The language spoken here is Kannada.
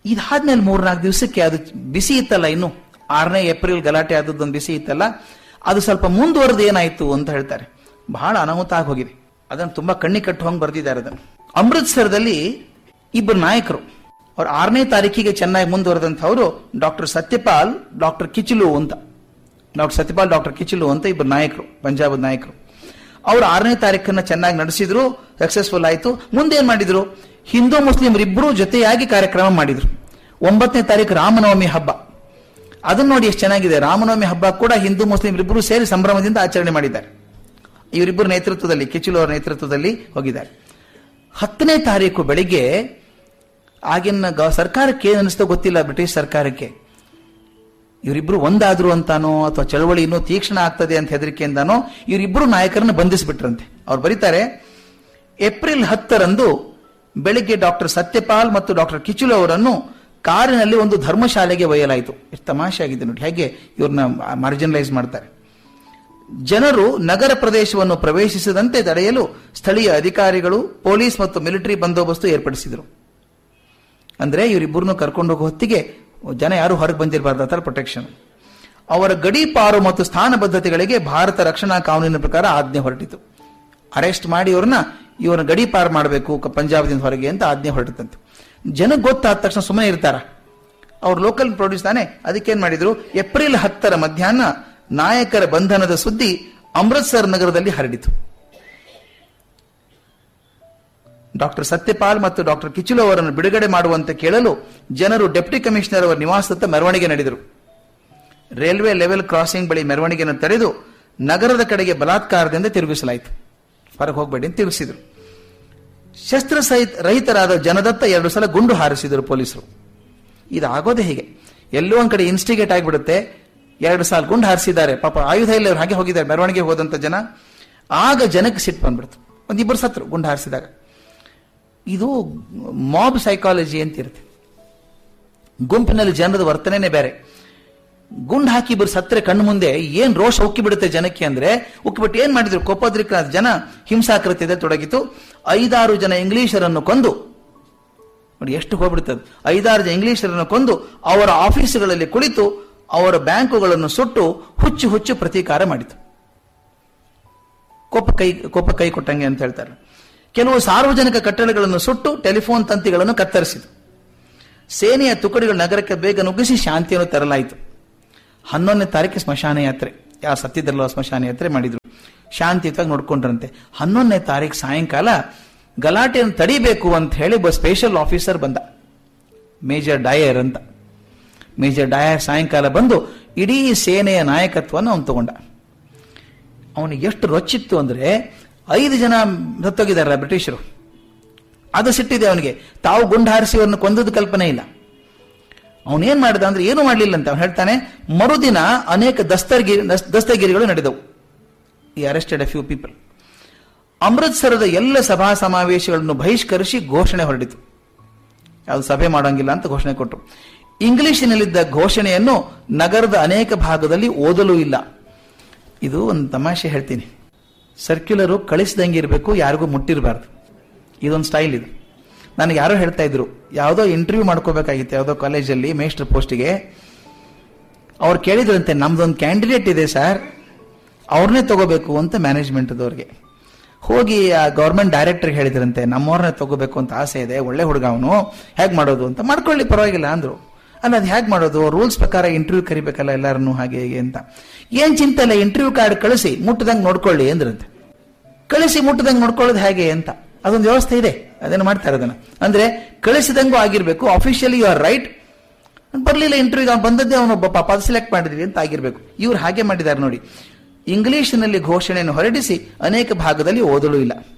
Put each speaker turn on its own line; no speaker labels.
ಇದಾದ್ಮೇಲೆ ಮೂರ್ನಾಲ್ಕು ದಿವಸಕ್ಕೆ ಅದು ಬಿಸಿ ಇತ್ತಲ್ಲ ಇನ್ನು ಆರನೇ ಏಪ್ರಿಲ್ ಗಲಾಟೆ ಆದದ್ದೊಂದು ಬಿಸಿ ಇತ್ತಲ್ಲ ಅದು ಸ್ವಲ್ಪ ಮುಂದುವರೆದು ಏನಾಯ್ತು ಅಂತ ಹೇಳ್ತಾರೆ ಬಹಳ ಅನಾಹುತ ಆಗಿ ಹೋಗಿದೆ ಅದನ್ನು ತುಂಬಾ ಕಣ್ಣಿ ಕಟ್ಟುವಂಗೆ ಬರೆದಿದ್ದಾರೆ ಅದನ್ನು ಅಮೃತ್ಸರದಲ್ಲಿ ಇಬ್ಬರು ನಾಯಕರು ಅವ್ರು ಆರನೇ ತಾರೀಕಿಗೆ ಚೆನ್ನಾಗಿ ಮುಂದುವರೆದಂಥವರು ಡಾಕ್ಟರ್ ಸತ್ಯಪಾಲ್ ಡಾಕ್ಟರ್ ಕಿಚಿಲು ಅಂತ ಡಾಕ್ಟರ್ ಸತ್ಯಪಾಲ್ ಡಾಕ್ಟರ್ ಕಿಚಿಲು ಅಂತ ಇಬ್ಬರು ನಾಯಕರು ಪಂಜಾಬ್ ನಾಯಕರು ಅವರು ಆರನೇ ತಾರೀಕನ್ನ ಚೆನ್ನಾಗಿ ನಡೆಸಿದ್ರು ಸಕ್ಸಸ್ಫುಲ್ ಆಯ್ತು ಮುಂದೆ ಏನ್ ಮಾಡಿದ್ರು ಹಿಂದೂ ಮುಸ್ಲಿಮರಿಬ್ಬರು ಜೊತೆಯಾಗಿ ಕಾರ್ಯಕ್ರಮ ಮಾಡಿದ್ರು ಒಂಬತ್ತನೇ ತಾರೀಕು ರಾಮನವಮಿ ಹಬ್ಬ ಅದನ್ನ ನೋಡಿ ಎಷ್ಟು ಚೆನ್ನಾಗಿದೆ ರಾಮನವಮಿ ಹಬ್ಬ ಕೂಡ ಹಿಂದೂ ಮುಸ್ಲಿಮರಿಬ್ಬರು ಸೇರಿ ಸಂಭ್ರಮದಿಂದ ಆಚರಣೆ ಮಾಡಿದ್ದಾರೆ ಇವರಿಬ್ಬರು ನೇತೃತ್ವದಲ್ಲಿ ಕಿಚಿಲು ಅವರ ನೇತೃತ್ವದಲ್ಲಿ ಹೋಗಿದ್ದಾರೆ ಹತ್ತನೇ ತಾರೀಕು ಬೆಳಿಗ್ಗೆ ಆಗಿನ ಗ- ಸರ್ಕಾರಕ್ಕೆ ಏನು ಅನಿಸ್ತೋ ಗೊತ್ತಿಲ್ಲ ಬ್ರಿಟಿಷ್ ಸರ್ಕಾರಕ್ಕೆ ಇವರಿಬ್ರು ಒಂದಾದ್ರು ಅಂತಾನೋ ಅಥವಾ ಚಳವಳಿ ಇನ್ನೂ ತೀಕ್ಷ್ಣ ಆಗ್ತದೆ ಅಂತ ಹೆದರಿಕೆಯಿಂದಾನೋ ಇವರಿಬ್ರು ನಾಯಕರನ್ನ ಬಂಧಿಸಿಬಿಟ್ರಂತೆ ಅವ್ರು ಬರೀತಾರೆ ಏಪ್ರಿಲ್ ಹತ್ತರಂದು ಬೆಳಿಗ್ಗೆ ಡಾಕ್ಟರ್ ಸತ್ಯಪಾಲ್ ಮತ್ತು ಡಾಕ್ಟರ್ ಕಿಚುಲು ಅವರನ್ನು ಕಾರಿನಲ್ಲಿ ಒಂದು ಧರ್ಮಶಾಲೆಗೆ ಒಯ್ಯಲಾಯಿತು ಎಷ್ಟು ತಮಾಷೆ ಆಗಿದೆ ನೋಡಿ ಹೇಗೆ ಇವ್ರನ್ನ ಮಾರ್ಜಿನಲೈಸ್ ಮಾಡ್ತಾರೆ ಜನರು ನಗರ ಪ್ರದೇಶವನ್ನು ಪ್ರವೇಶಿಸದಂತೆ ತಡೆಯಲು ಸ್ಥಳೀಯ ಅಧಿಕಾರಿಗಳು ಪೊಲೀಸ್ ಮತ್ತು ಮಿಲಿಟರಿ ಬಂದೋಬಸ್ತು ಏರ್ಪಡಿಸಿದರು ಅಂದ್ರೆ ಇವರಿಬ್ಬರನ್ನು ಕರ್ಕೊಂಡು ಹೋಗೋ ಹೊತ್ತಿಗೆ ಜನ ಯಾರು ಹೊರಗೆ ಬಂದಿರಬಾರ್ದು ಆ ಥರ ಪ್ರೊಟೆಕ್ಷನ್ ಅವರ ಗಡೀಪಾರು ಮತ್ತು ಸ್ಥಾನಬದ್ಧತೆಗಳಿಗೆ ಭಾರತ ರಕ್ಷಣಾ ಕಾನೂನಿನ ಪ್ರಕಾರ ಆಜ್ಞೆ ಹೊರಟಿತು ಅರೆಸ್ಟ್ ಮಾಡಿ ಇವ್ರನ್ನ ಇವ್ರನ್ನ ಗಡೀಪಾರು ಮಾಡಬೇಕು ಪಂಜಾಬದಿಂದ ಹೊರಗೆ ಅಂತ ಆಜ್ಞೆ ಹೊರಟಿತಂತೆ ಜನಕ್ಕೆ ಗೊತ್ತಾದ ತಕ್ಷಣ ಸುಮ್ಮನೆ ಇರ್ತಾರ ಅವ್ರು ಲೋಕಲ್ ಪ್ರೊಡ್ಯೂಸ್ ತಾನೆ ಅದಕ್ಕೇನ್ ಮಾಡಿದ್ರು ಏಪ್ರಿಲ್ ಹತ್ತರ ಮಧ್ಯಾಹ್ನ ನಾಯಕರ ಬಂಧನದ ಸುದ್ದಿ ಅಮೃತ್ಸರ್ ನಗರದಲ್ಲಿ ಹರಡಿತು ಡಾಕ್ಟರ್ ಸತ್ಯಪಾಲ್ ಮತ್ತು ಡಾಕ್ಟರ್ ಕಿಚುಲು ಅವರನ್ನು ಬಿಡುಗಡೆ ಮಾಡುವಂತೆ ಕೇಳಲು ಜನರು ಡೆಪ್ಟಿ ಕಮಿಷನರ್ ಅವರ ನಿವಾಸದತ್ತ ಮೆರವಣಿಗೆ ನಡೆದರು ರೈಲ್ವೆ ಲೆವೆಲ್ ಕ್ರಾಸಿಂಗ್ ಬಳಿ ಮೆರವಣಿಗೆಯನ್ನು ತಡೆದು ನಗರದ ಕಡೆಗೆ ಬಲಾತ್ಕಾರದಿಂದ ತಿರುಗಿಸಲಾಯಿತು ಹೊರಗೆ ಹೋಗಬೇಡಿ ಅಂತ ತಿರುಗಿಸಿದರು ಶಸ್ತ್ರ ಸಹಿತ ರಹಿತರಾದ ಜನದತ್ತ ಎರಡು ಸಲ ಗುಂಡು ಹಾರಿಸಿದರು ಪೊಲೀಸರು ಇದಾಗೋದೇ ಹೀಗೆ ಎಲ್ಲೋ ಒಂದ್ ಕಡೆ ಇನ್ಸ್ಟಿಗೇಟ್ ಆಗಿಬಿಡುತ್ತೆ ಎರಡು ಸಾಲ ಗುಂಡು ಹಾರಿಸಿದ್ದಾರೆ ಪಾಪ ಆಯುಧ ಇಲ್ಲ ಇವ್ರು ಹಾಗೆ ಹೋಗಿದ್ದಾರೆ ಮೆರವಣಿಗೆ ಹೋದಂತ ಜನ ಆಗ ಜನಕ್ಕೆ ಸಿಟ್ಟು ಬಂದ್ಬಿಡ್ತು ಒಂದಿಬ್ಬರು ಸತ್ರು ಗುಂಡು ಹಾರಿಸಿದಾಗ ಇದು ಮಾಬ್ ಸೈಕಾಲಜಿ ಅಂತ ಇರುತ್ತೆ ಗುಂಪಿನಲ್ಲಿ ಜನರದ ವರ್ತನೆನೇ ಬೇರೆ ಗುಂಡು ಹಾಕಿ ಇಬ್ಬರು ಸತ್ತರೆ ಕಣ್ಣು ಮುಂದೆ ಏನ್ ರೋಷ ಉಕ್ಕಿ ಬಿಡುತ್ತೆ ಜನಕ್ಕೆ ಅಂದ್ರೆ ಉಕ್ಕಿಬಿಟ್ಟು ಏನ್ ಮಾಡಿದ್ರು ಕೋಪೋದ್ರಿಕ್ತ ಜನ ಹಿಂಸಾಕೃತ್ಯದ ತೊಡಗಿತು ಐದಾರು ಜನ ಇಂಗ್ಲಿಷರನ್ನು ಕೊಂದು ನೋಡಿ ಎಷ್ಟು ಹೋಗ್ಬಿಡ್ತದೆ ಐದಾರು ಜನ ಇಂಗ್ಲಿಷರನ್ನು ಕೊಂದು ಅವರ ಆಫೀಸುಗಳಲ್ಲಿ ಕುಳಿತು ಅವರ ಬ್ಯಾಂಕುಗಳನ್ನು ಸುಟ್ಟು ಹುಚ್ಚು ಹುಚ್ಚು ಪ್ರತೀಕಾರ ಮಾಡಿತು ಕೋಪ ಕೈ ಕೋಪ ಕೈ ಕೊಟ್ಟಂಗೆ ಅಂತ ಹೇಳ್ತಾರೆ ಕೆಲವು ಸಾರ್ವಜನಿಕ ಕಟ್ಟಡಗಳನ್ನು ಸುಟ್ಟು ಟೆಲಿಫೋನ್ ತಂತಿಗಳನ್ನು ಕತ್ತರಿಸಿತು ಸೇನೆಯ ತುಕಡಿಗಳು ನಗರಕ್ಕೆ ಬೇಗ ನುಗ್ಗಿಸಿ ಶಾಂತಿಯನ್ನು ತರಲಾಯಿತು ಹನ್ನೊಂದನೇ ತಾರೀಕು ಸ್ಮಶಾನ ಯಾತ್ರೆ ಯಾವ ಸತ್ತಿದ್ರಲ್ಲ ಸ್ಮಶಾನ ಯಾತ್ರೆ ಮಾಡಿದ್ರು ಶಾಂತಿಯುತವಾಗಿ ನೋಡ್ಕೊಂಡ್ರಂತೆ ಹನ್ನೊಂದನೇ ತಾರೀಕು ಸಾಯಂಕಾಲ ಗಲಾಟೆಯನ್ನು ತಡಿಬೇಕು ಅಂತ ಹೇಳಿ ಒಬ್ಬ ಸ್ಪೆಷಲ್ ಆಫೀಸರ್ ಬಂದ ಮೇಜರ್ ಡಯರ್ ಅಂತ ಮೇಜರ್ ಡಯರ್ ಸಾಯಂಕಾಲ ಬಂದು ಇಡೀ ಸೇನೆಯ ನಾಯಕತ್ವವನ್ನು ಅವನು ತಗೊಂಡ ಅವನಿಗೆ ಎಷ್ಟು ರೊಚ್ಚಿತ್ತು ಅಂದ್ರೆ ಐದು ಜನ ಸತ್ತೋಗಿದಾರಲ್ಲ ಬ್ರಿಟಿಷರು ಅದು ಸಿಟ್ಟಿದೆ ಅವನಿಗೆ ತಾವು ಗುಂಡು ಹಾರಿಸಿ ಅವ್ರನ್ನ ಕೊಂದದ್ದು ಕಲ್ಪನೆ ಇಲ್ಲ ಅವನೇನ್ ಮಾಡಿದ ಅಂದ್ರೆ ಏನು ಮಾಡಲಿಲ್ಲ ಅಂತ ಅವನು ಹೇಳ್ತಾನೆ ಮರುದಿನ ಅನೇಕ ದಸ್ತಗಿರಿ ದಸ್ತಗಿರಿಗಳು ನಡೆದವು ಈ ಅರೆಸ್ಟೆಡ್ ಅ ಫ್ಯೂ ಪೀಪಲ್ ಅಮೃತ್ಸರದ ಎಲ್ಲ ಸಭಾ ಸಮಾವೇಶಗಳನ್ನು ಬಹಿಷ್ಕರಿಸಿ ಘೋಷಣೆ ಹೊರಡಿತು ಯಾವುದು ಸಭೆ ಮಾಡೋಂಗಿಲ್ಲ ಅಂತ ಘೋಷಣೆ ಕೊಟ್ಟರು ಇಂಗ್ಲಿಷಿನಲ್ಲಿದ್ದ ಘೋಷಣೆಯನ್ನು ನಗರದ ಅನೇಕ ಭಾಗದಲ್ಲಿ ಓದಲೂ ಇಲ್ಲ ಇದು ಒಂದು ತಮಾಷೆ ಹೇಳ್ತೀನಿ ಸರ್ಕ್ಯುಲರು ಕಳಿಸಿದಂಗೆ ಇರಬೇಕು ಯಾರಿಗೂ ಮುಟ್ಟಿರಬಾರ್ದು ಇದೊಂದು ಸ್ಟೈಲ್ ಇದು ನನಗೆ ಯಾರೋ ಹೇಳ್ತಾ ಇದ್ರು ಯಾವುದೋ ಇಂಟರ್ವ್ಯೂ ಮಾಡ್ಕೋಬೇಕಾಗಿತ್ತು ಯಾವುದೋ ಕಾಲೇಜಲ್ಲಿ ಮೇಸ್ಟರ್ ಪೋಸ್ಟಿಗೆ ಅವ್ರು ಕೇಳಿದ್ರಂತೆ ನಮ್ದೊಂದು ಕ್ಯಾಂಡಿಡೇಟ್ ಇದೆ ಸರ್ ಅವ್ರನ್ನೇ ತಗೋಬೇಕು ಅಂತ ಮ್ಯಾನೇಜ್ಮೆಂಟ್ದವ್ರಿಗೆ ಹೋಗಿ ಆ ಗೌರ್ಮೆಂಟ್ ಡೈರೆಕ್ಟರ್ಗೆ ಹೇಳಿದ್ರಂತೆ ನಮ್ಮವ್ರನ್ನೇ ತಗೋಬೇಕು ಅಂತ ಆಸೆ ಇದೆ ಒಳ್ಳೆ ಹುಡುಗ ಅವನು ಹೇಗೆ ಮಾಡೋದು ಅಂತ ಮಾಡ್ಕೊಳ್ಳಿ ಪರವಾಗಿಲ್ಲ ಅಂದ್ರು ಅಲ್ಲ ಅದು ಹೇಗೆ ಮಾಡೋದು ರೂಲ್ಸ್ ಪ್ರಕಾರ ಇಂಟರ್ವ್ಯೂ ಕರಿಬೇಕಲ್ಲ ಎಲ್ಲರನ್ನು ಹಾಗೆ ಹೀಗೆ ಅಂತ ಏನ್ ಚಿಂತೆ ಇಲ್ಲ ಇಂಟರ್ವ್ಯೂ ಕಾರ್ಡ್ ಕಳಿಸಿ ಮುಟ್ಟದಂಗೆ ನೋಡ್ಕೊಳ್ಳಿ ಅಂದ್ರಂತೆ ಕಳಿಸಿ ಮುಟ್ಟದಂಗೆ ನೋಡ್ಕೊಳ್ಳೋದು ಹೇಗೆ ಅಂತ ಅದೊಂದು ವ್ಯವಸ್ಥೆ ಇದೆ ಅದನ್ನು ಮಾಡ್ತಾರೆ ಅದನ್ನ ಅಂದ್ರೆ ಕಳಿಸಿದಂಗೂ ಆಗಿರ್ಬೇಕು ಅಫಿಷಿಯಲಿ ಯು ಆರ್ ರೈಟ್ ಬರ್ಲಿಲ್ಲ ಇಂಟರ್ವ್ಯೂ ಅವ್ನು ಬಂದದ್ದೇ ಅವನೊಬ್ಬ ಪಾಪ ಅದು ಸೆಲೆಕ್ಟ್ ಮಾಡಿದ್ವಿ ಅಂತ ಆಗಿರ್ಬೇಕು ಇವ್ರು ಹಾಗೆ ಮಾಡಿದ್ದಾರೆ ನೋಡಿ ಇಂಗ್ಲಿಷ್ನಲ್ಲಿ ಘೋಷಣೆಯನ್ನು ಹೊರಡಿಸಿ ಅನೇಕ ಭಾಗದಲ್ಲಿ ಓದಲು ಇಲ್ಲ